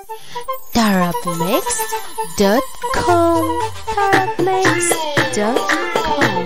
tarabmix.com tarabmix.com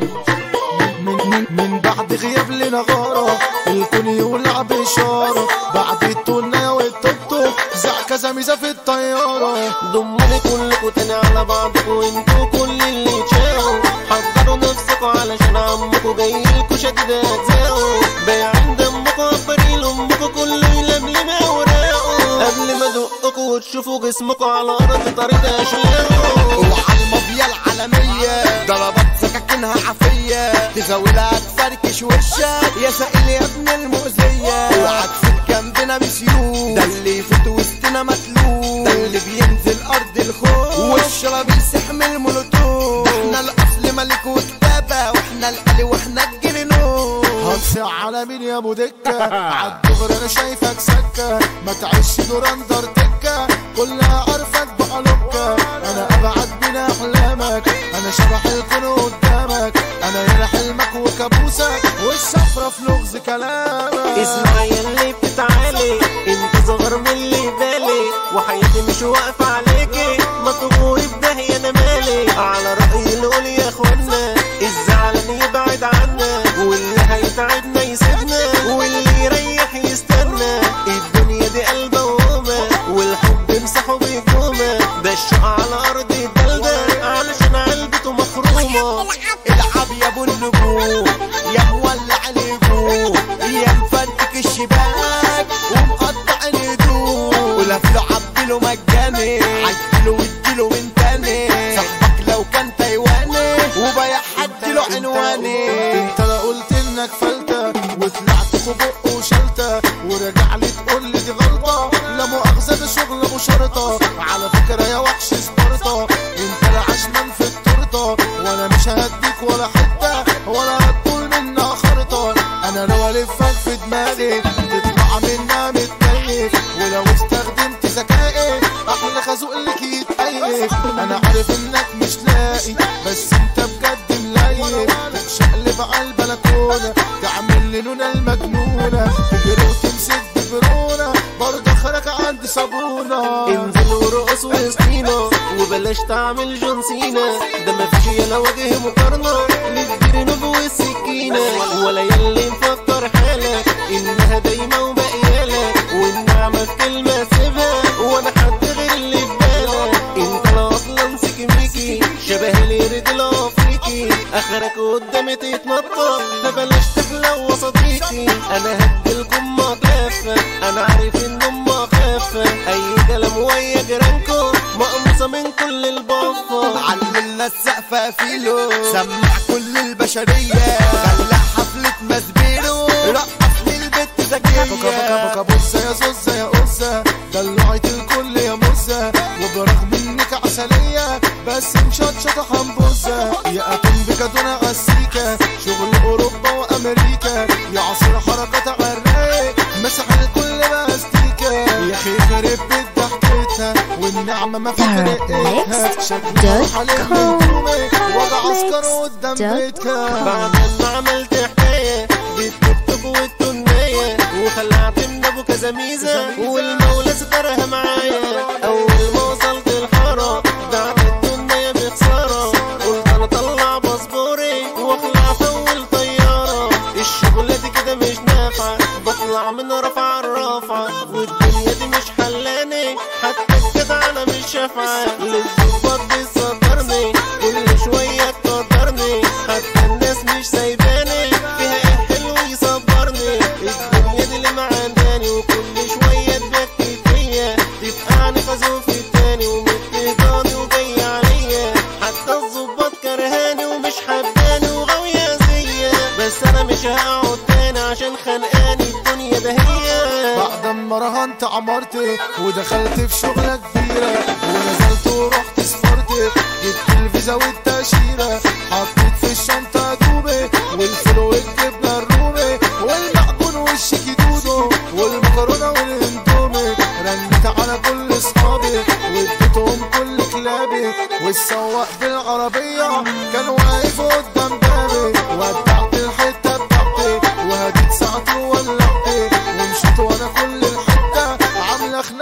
من, من, من بعد غياب لنغارة الكون يولع بإشارة بعد التونة والتوك توك زع كذا ميزة في الطيارة ضموني كلكوا تاني على بعضكوا وانتوا كل اللي تشاقوا حضروا نفسكوا علشان عمكوا جايلكوا شديد اجزاؤه بايعين دمكوا عبرين امكوا كله يلملم اوراقه قبل ما ادقكوا وتشوفوا جسمكوا على ارض طريق اشلاقه العلمة بيا العالمية ضربات سكاكينها عافية تزاولها تفركش وشك يا سائل يا ابن المؤذية اوعى تسيب جنبنا مسيوف ده اللي يفوت وسطنا متلوف ده اللي بينزل ارض الخوف والشراب يسحم المولوتوف احنا الاصل ملك وكتابة واحنا القلي واحنا الجنينوف هتصيع على مين يا ابو دكة عالدغري انا شايفك سكة ما تعيش دور اندر تكة كلها عارفك بقلبك انا ابعد من احلامك انا شبح الكون قدامك انا هنا حلمك وكابوسك والشفرة في لغز كلامك اسمع يلي بتتعالي انت صغر من اللي بالي وحياتي مش واقفة عليكي ما تغوري بداهية انا مالي على رأي نقول يا اخوانا الزعلان يبعد عنا واللي هيتعبنا يسيبنا واللي يريح يستنى الدنيا دي قلبة وهمة والحب مسحه بهجومة ده الشقة على ارض البلدة علشان علبته مخرومة العب يا ابو النجوم يا مولع الهجوم يا مفرتك الشباك ومقطع الهدوم ولفله عبله مجاني عدله واديله من تاني صاحبك لو كان تايواني وبيع حد له عنواني انت لا قلت انك فلتة وطلعت في بقه وشلتة ورجع لي تقول لي دي غلطة لا مؤاخذة ده شغل ابو شرطة على فكرة يا وحش سبارتا انت لا عشمان في التورته وانا مش هديك ولا حته ولا هتطول منها خرطه انا لو الفك في دماغي تطلع منها متكيف ولو استخدمت ذكائي احلى خازوق لك يتأيف انا عارف انك مش لاقي بس انت بجد ملايق تتشقلب على البلكونه تعمل لي نونه المجنونه تجري وتمسك ببرونه برضه اخرك عندي صابونه انزل ورقص وسطينا وبلاش تعمل جون سينا ده مفيش يلا وجه مقارنة للجرنوب والسكينة ولا يلي مفكر حالك انها دايما وبقيالك والنعمة في كلمة سيبها وانا حد غير اللي في بالك انت لا اصلا سكميكي شبه القرد الافريقي اخرك قدامي تتنطط فبلاش تحلو وصديقي انا هديلكم مخافة انا عارف ان ام خافة اي كلام ويا جيرانكم مقموصة من كل البفة علمنا السقفة فيلو سمع كل البشرية خلى حفلة مسبيرو رقص للبت ذكية بكا بصة يا زوزة يا قصة دلعت الكل يا موزة وبرغم انك عسلية بس مشطشطة حنبوزة يا اتم بكدونة عالسيكة شغل اوروبا وامريكا يا عصر حركات عالرايق مسح الكل باستيكة يا اخي خرب بيت ضحكتها والنعمة ما فرقتها شكلها حالك من دومك وضع عسكر قدام بيتها بعد ما عملت حكاية جيت تكتب والتنية وخلعت من ابو كذا ميزة والمولى سترها معايا اول ما وصلت الحارة دعت التنية بخسارة قلت انا اطلع باسبوري واخلع في اول طيارة الشغلة دي كده مش نافعة بطلع من رفع الرافعة والدنيا دي مش حلاني حتى الجدع انا مش شافعة للظباط بيصدرني كل شوية تقدرني حتى الناس مش سايباني فيها ايه حلو يصبرني الدنيا دي اللي معنداني وكل شوية تبكي فيا تبقعني خازوق في التاني ومتهضاني وجاي عليا حتى الظباط كرهاني ومش حباني وغاوية زيا بس انا مش هقعد تاني عشان خانقاني الدنيا ده هي بعد ما رهنت عمرت ودخلت في شغلة كبيرة ونزلت ورحت سفرت جبت الفيزا والتأشيرة حطيت في الشنطة دوبي والفول والجبنة الرومي والمعجون والشيكي دودو والمكرونة والاندومي رنيت على كل اصحابي واديتهم كل كلابي والسواق بالعربية كان واقف قدام بابي ودعت الحتة بتاعتي وهديت ساعتي وولعت ومشيت وانا كل الحتة عاملة خناقة على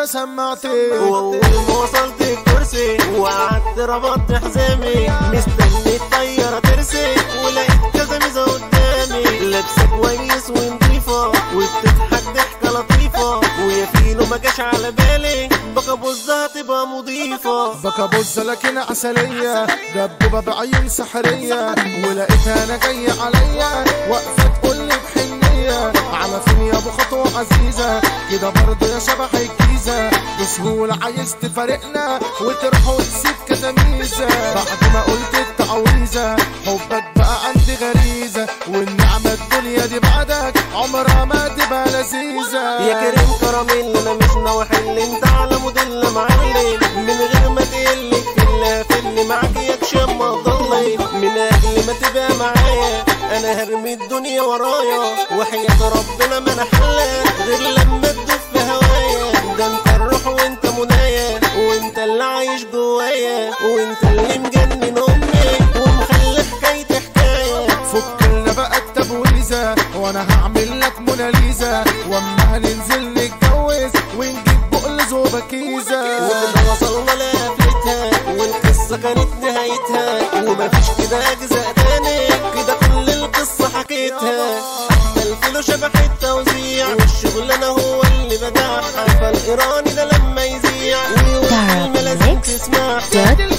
انا سمعتي واول ما وصلت الكرسي وقعدت ربطت حزامي مستني الطيارة ترسي ولقيت كذا ميزة قدامي لابسة كويس ونضيفة وبتضحك ضحكة لطيفة ويا فينو ما جاش على بالي بقى بوزها تبقى مضيفة بكى بوزة لكن عسلية دبوبة بعين سحرية ولقيتها انا جاية عليا واقفة تقولي بحنية على فين يا ابو خطوة عزيزة كده برضه يا شبح الجيزة بسهولة عايز تفارقنا وتروح وتسيب كذا ميزة بعد ما قلت التعويذة حبك بقى عندي غريزة والنعمة الدنيا دي بعدك عمرها ما تبقى لذيذة يا كريم كراميل انا مش ناوي احل انت على موديل معلم من غير ما تقل كلها في اللي معاك يا كشم ضلي من اجل ما تبقى معايا انا هرمي الدنيا ورايا وحياة ربنا ما انا حلة غير لما تدوب في هوايا ده انت الروح وانت منايا وانت اللي عايش جوايا وانت اللي مجنن امي ومخلي حكايتي حكايه فك لنا بقى التبويزة وانا هعمل لك موناليزا واما هننزل نتجوز ونجيب بقلز وبكيزة وكده وصلنا لقفلتها والقصة كانت نهايتها ومفيش كده أجزاء تاني كده كل القصة حكيتها أحمل فيلو شبح التوزيع والشغلانة هو اللي بدعها فالإيراني ده لما يذيع ويقول كلمة لازم تسمعها دوت